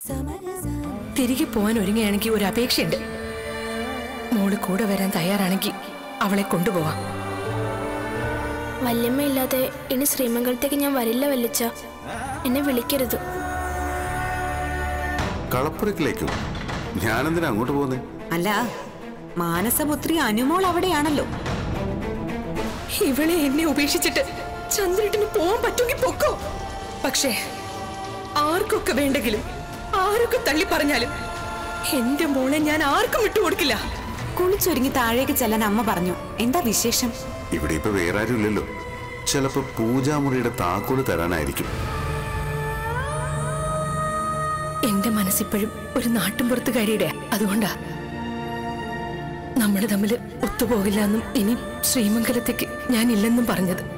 തിരികെ പോവാൻ ഒരുങ്ങുകയാണെങ്കിൽ ഒരു അപേക്ഷയുണ്ട് മോള് കൂടെ വരാൻ തയ്യാറാണെങ്കിൽ അവളെ കൊണ്ടുപോവാം വല്യമ്മ ഇല്ലാതെ ഇനി ശ്രീമംഗലത്തേക്ക് ഞാൻ വരില്ല വല്ലിച്ച എന്നെ വിളിക്കരുത് കളപ്പുരക്കിലേക്കോ ഞാനെന്തിനാ അങ്ങോട്ട് പോകുന്നേ അല്ല മാനസപുത്രി അനുമോൾ അവിടെയാണല്ലോ ഇവളെ എന്നെ ഉപേക്ഷിച്ചിട്ട് ചന്ദ്രേട്ടന് പോവാൻ പറ്റുമെങ്കിൽ പൊക്കോ പക്ഷേ ആർക്കൊക്കെ വേണ്ടെങ്കിലും ആരൊക്കെ തള്ളി പറഞ്ഞാലും എന്റെ മോളെ ഞാൻ ആർക്കും വിട്ടുകൊടുക്കില്ല കുളിച്ചൊരുങ്ങി താഴേക്ക് ചെല്ലാൻ അമ്മ പറഞ്ഞു എന്താ വിശേഷം ഇവിടെ ഇപ്പൊ വേറെ ആരും ഇല്ലല്ലോ ചിലപ്പോ പൂജാമുറിയുടെ താക്കോല് തരാനായിരിക്കും എന്റെ മനസ്സിപ്പോഴും ഒരു നാട്ടുംപുറത്തുകാരിയുടെ അതുകൊണ്ടാ നമ്മൾ തമ്മിൽ ഒത്തുപോകില്ല എന്നും ഇനി ശ്രീമംഗലത്തേക്ക് ഞാൻ ഇല്ലെന്നും പറഞ്ഞത്